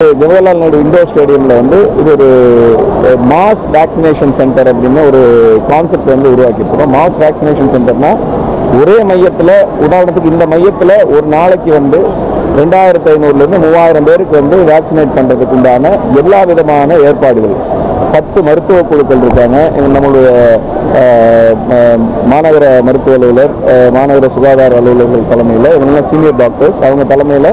Jawaharlal Nehru indoor ஸ்டேடியமில் வந்து இது ஒரு மாஸ் வேக்சினேஷன் சென்டர் அப்படின்னு ஒரு கான்செப்ட் வந்து உருவாக்கியிருக்கிறோம் மாஸ் வேக்சினேஷன் சென்டர்னா ஒரே மையத்தில் உதாரணத்துக்கு இந்த மையத்தில் ஒரு நாளைக்கு வந்து ரெண்டாயிரத்தி ஐநூறுலேருந்து மூவாயிரம் பேருக்கு வந்து வேக்சினேட் பண்ணுறதுக்கு உண்டான எல்லா விதமான ஏற்பாடுகள் பத்து மருத்துவ குழுக்கள் இருக்காங்க இது நம்மளுடைய அஹ், ம- மாநகர மருத்துவ அலுவலர் அஹ், மாநகர சுகாதார அலுவலர்கள் தலைமையில் இவங்கெல்லாம் சீனியர் டாக்டர்ஸ் அவங்க தலைமையில்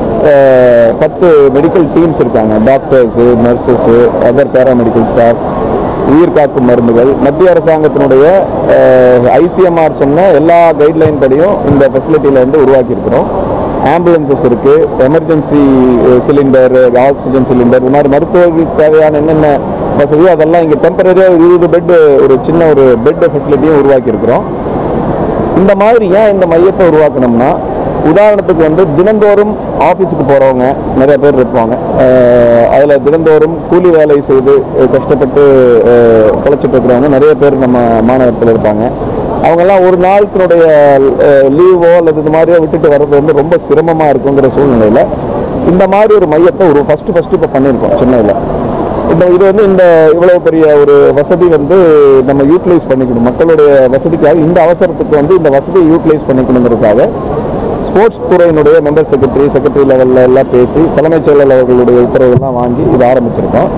பத்து மெடிக்கல் டீம்ஸ் இருக்காங்க doctors nurses other paramedical staff உயிர் காக்கும் மருந்துகள் மத்திய அரசாங்கத்தினுடைய ஐசிஎம்ஆர் சொன்ன எல்லா கைட்லைன் படியும் இந்த ஃபெசிலிட்டியில் வந்து உருவாக்கியிருக்கிறோம் ஆம்புலன்சஸ் இருக்குது எமர்ஜென்சி சிலிண்டர் ஆக்சிஜன் சிலிண்டர் இது மாதிரி மருத்துவர்களுக்கு தேவையான என்னென்ன வசதியோ அதெல்லாம் இங்கே டெம்பரரியாக இருபது பெட் ஒரு சின்ன ஒரு பெட் ஃபெசிலிட்டியும் உருவாக்கியிருக்கிறோம் இந்த மாதிரி ஏன் இந்த மையத்தை உருவாக்கணும்னா உதாரணத்துக்கு வந்து தினந்தோறும் ஆஃபீஸுக்கு போகிறவங்க நிறைய பேர் இருப்பாங்க அதில் தினந்தோறும் கூலி வேலை செய்து அஹ், கஷ்டப்பட்டு அஹ், பொழைச்சிட்டு இருக்கிறவங்க நிறைய பேர் நம்ம மாநகரத்தில் இருப்பாங்க அவங்கெல்லாம் ஒரு நாளத்தினுடைய லீவோ அல்லது இது மாதிரியோ விட்டுட்டு வர்றது வந்து ரொம்ப சிரமமாக இருக்குங்கிற சூழ்நிலையில் இந்த மாதிரி ஒரு மையத்தை ஒரு ஃபஸ்ட்டு ஃபஸ்ட்டு இப்போ பண்ணியிருக்கோம் சென்னையில் இந்த இது வந்து இந்த இவ்வளவு பெரிய ஒரு வசதி வந்து நம்ம யூட்டிலைஸ் பண்ணிக்கணும் மக்களுடைய வசதிக்காக இந்த அவசரத்துக்கு வந்து இந்த வசதியை யூட்டிலைஸ் பண்ணிக்கணுங்கிறதுக்காக ஸ்போர்ட்ஸ் துறையினுடைய மெம்பர் செக்ரட்டரி செக்ரட்டரி லெவலில் எல்லாம் பேசி தலைமைச் செயலர் அவர்களுடைய உத்தரவுகள்லாம் வாங்கி இது ஆரம்பிச்சிருக்கோம்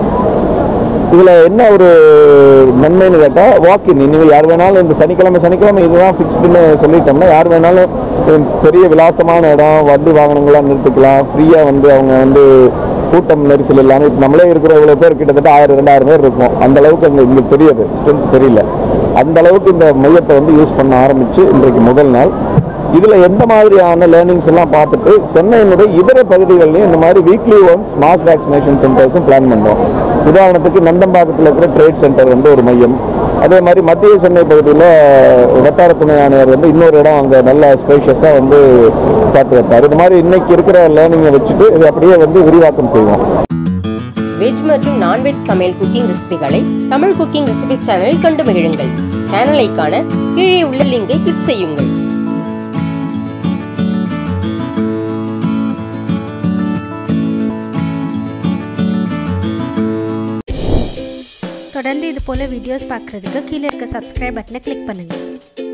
இதில் என்ன ஒரு நன்மைன்னு கேட்டால் வாக்கின் இனிமேல் யார் வேணாலும் இந்த சனிக்கிழமை சனிக்கிழமை இதுதான் ஃபிக்ஸ்டுன்னு சொல்லிட்டோம்னா யார் வேணாலும் உம், பெரிய விலாசமான இடம் வண்டி வாகனங்கள்லாம் நிறுத்திக்கலாம் ஃப்ரீயாக வந்து அவங்க வந்து கூட்டம் நெரிசல் இல்லாமல் இப்போ நம்மளே இருக்கிற இவ்வளோ பேர் கிட்டத்தட்ட ஆயிரம் ரெண்டாயிரம் பேர் இருக்கும் அந்த அளவுக்கு அங்கே இங்கே தெரியாது ஸ்ட்ரென்த் தெரியல அந்த அளவுக்கு இந்த மையத்தை வந்து யூஸ் பண்ண ஆரம்பித்து இன்றைக்கு முதல் நாள் இதில் எந்த மாதிரியான லேர்னிங்ஸ் எல்லாம் பார்த்துட்டு சென்னையினுடைய இதர பகுதிகள்லையும் இந்த மாதிரி வீக்லி ஒன்ஸ் மாஸ் வேக்சினேஷன் சென்டர்ஸும் பிளான் பண்ணுறோம் உதாரணத்துக்கு நந்தம்பாக்கத்தில் இருக்கிற ட்ரேட் சென்டர் வந்து ஒரு மையம் அதே மாதிரி மத்திய சென்னை பகுதியில் வட்டார துணை ஆணையர் வந்து இன்னொரு இடம் அங்கே நல்ல ஸ்பேஷியஸாக வந்து பார்த்து வைப்பார் இது மாதிரி இன்னைக்கு இருக்கிற லேர்னிங்கை வச்சுட்டு இது அப்படியே வந்து விரிவாக்கம் செய்வோம் வெஜ் மற்றும் நான்வெஜ் சமையல் குக்கிங் ரெசிபிகளை தமிழ் குக்கிங் ரெசிபி சேனலில் கண்டு மகிழுங்கள் சேனலை காண கீழே உள்ள லிங்கை கிளிக் செய்யுங்கள் தொடர்ந்து இது போல் வீடியோஸ் பார்க்குறதுக்கு கீழே இருக்க சப்ஸ்கிரைப் பட்டனை கிளிக் பண்ணுங்கள்